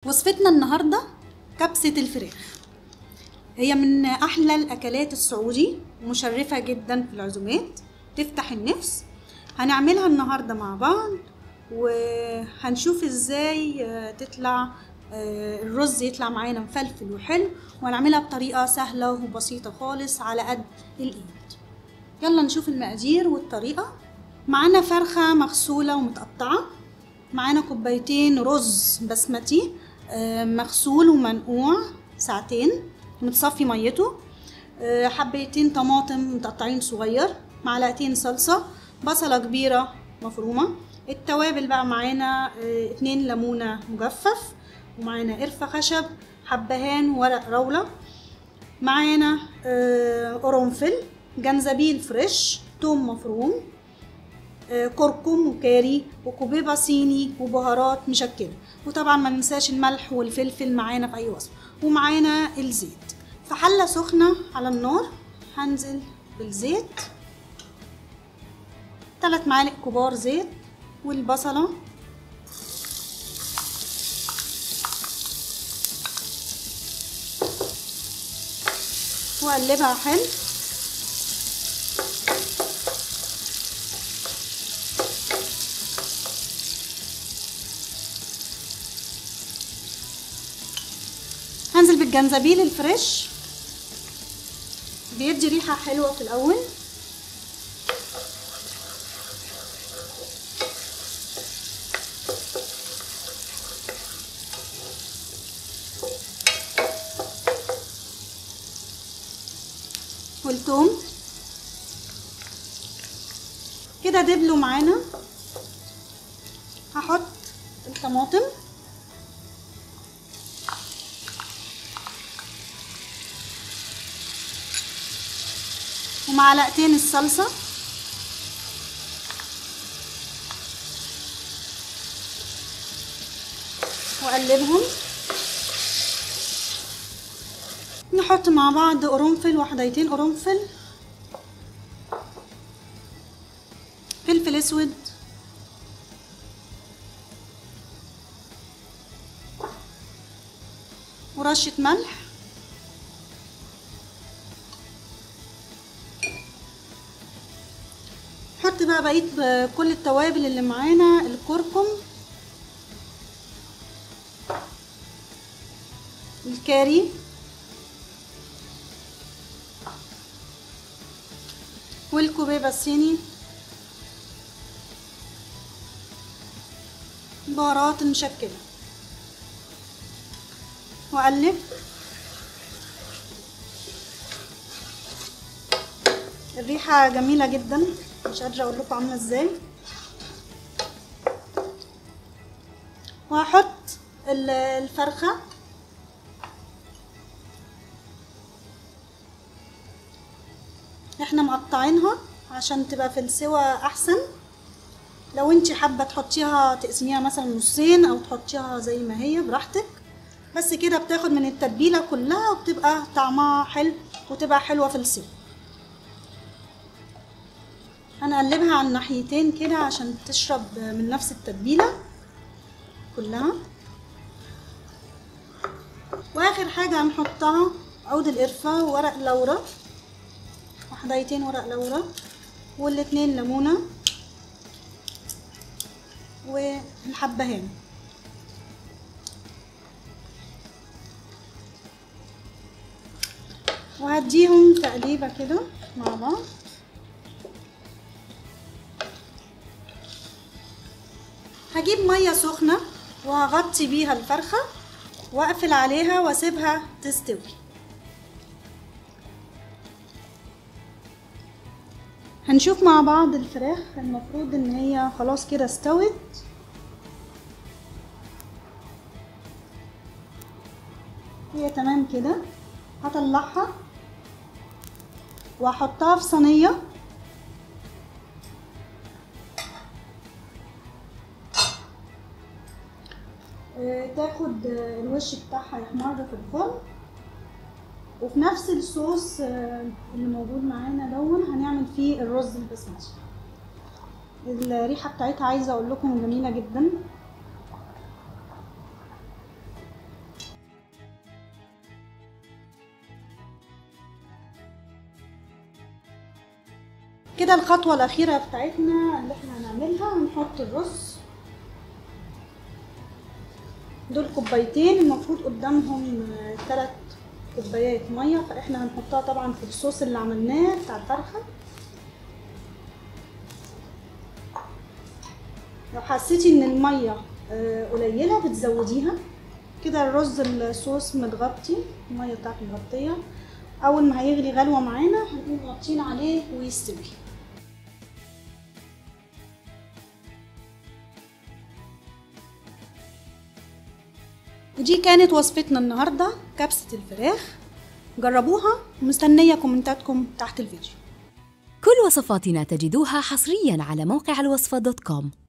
وصفتنا النهاردة كبسة الفراخ هي من أحلى الأكلات السعودي مشرفة جدا في العزومات تفتح النفس هنعملها النهاردة مع بعض وهنشوف ازاي آه، تطلع آه، الرز يطلع معانا مفلفل وحلو وهنعملها بطريقة سهلة وبسيطة خالص على قد الإيد يلا نشوف المقادير والطريقة معانا فرخة مغسولة ومتقطعة معانا كوبايتين رز بسمتي آه، مغسول ومنقوع ساعتين متصفي ميته آه، حبيتين طماطم متقطعين صغير معلقتين صلصة بصلة كبيرة مفرومة التوابل بقى معانا آه، اتنين ليمونة مجفف ومعانا قرفة خشب حبهان ورق رولة معانا آه، قرنفل جنزبيل فريش توم مفروم آه، كركم وكاري وكوبيبة صيني وبهارات مشكلة وطبعا ما ننساش الملح والفلفل معانا في أي وصفة ومعانا الزيت في حلة سخنة على النار هنزل بالزيت ثلاث معالق كبار زيت والبصلة واقلبها حلو هنزل بالجنزبيل الفريش بيدي ريحة حلوة في الأول والثوم كده دبلوا معانا هحط الطماطم ومعلقتين الصلصة واقلبهم نحط مع بعض قرنفل وحديتين قرنفل فلفل اسود ورشة ملح نحط بقى بقية كل التوابل اللي معانا الكركم الكاري والكوبيبة الصيني بهارات مشكلة وأقلب الريحة جميلة جدا مش قادرة اقول لكم عاملة ازاي وهحط ال- الفرخة احنا مقطعينها عشان تبقى في السوا احسن لو انت حابة تحطيها تقسميها مثلا نصين او تحطيها زي ما هي براحتك بس كده بتاخد من التتبيلة كلها وبتبقى طعمها حلو وتبقى حلوة في السوا هنقلبها على الناحيتين كده عشان تشرب من نفس التتبيلة كلها واخر حاجة هنحطها عود القرفة وورق لورا وحدايتين ورق لورا والاتنين ليمونة والحبهان وهديهم تقليبة كده مع بعض هجيب مية سخنة وهغطي بيها الفرخة واقفل عليها واسيبها تستوي هنشوف مع بعض الفراخ المفروض ان هي خلاص كده استوت هي تمام كده هطلعها واحطها في صينيه آه، تاخد آه، الوش بتاعها يحمر في الفرن وفي نفس الصوص آه، اللي موجود معانا دون هنعمل فيه الرز البسمتي الريحه بتاعتها عايزه اقول لكم جميله جدا كده الخطوة الأخيرة بتاعتنا اللي احنا هنعملها هنحط الرز دول كوبايتين المفروض قدامهم ثلاث كوبايات مية فاحنا هنحطها طبعا في الصوص اللي عملناه بتاع الفرخة لو حسيتي ان المية آه، قليلة بتزوديها كده الرز الصوص متغطي المية بتاعته مغطية اول ما هيغلي غلوة معانا هنقوم غطين عليه ويستوي ودي كانت وصفتنا النهارده كبسة الفراخ جربوها ومستنية كومنتاتكم تحت الفيديو كل وصفاتنا تجدوها حصريا على موقع الوصفة دوت كوم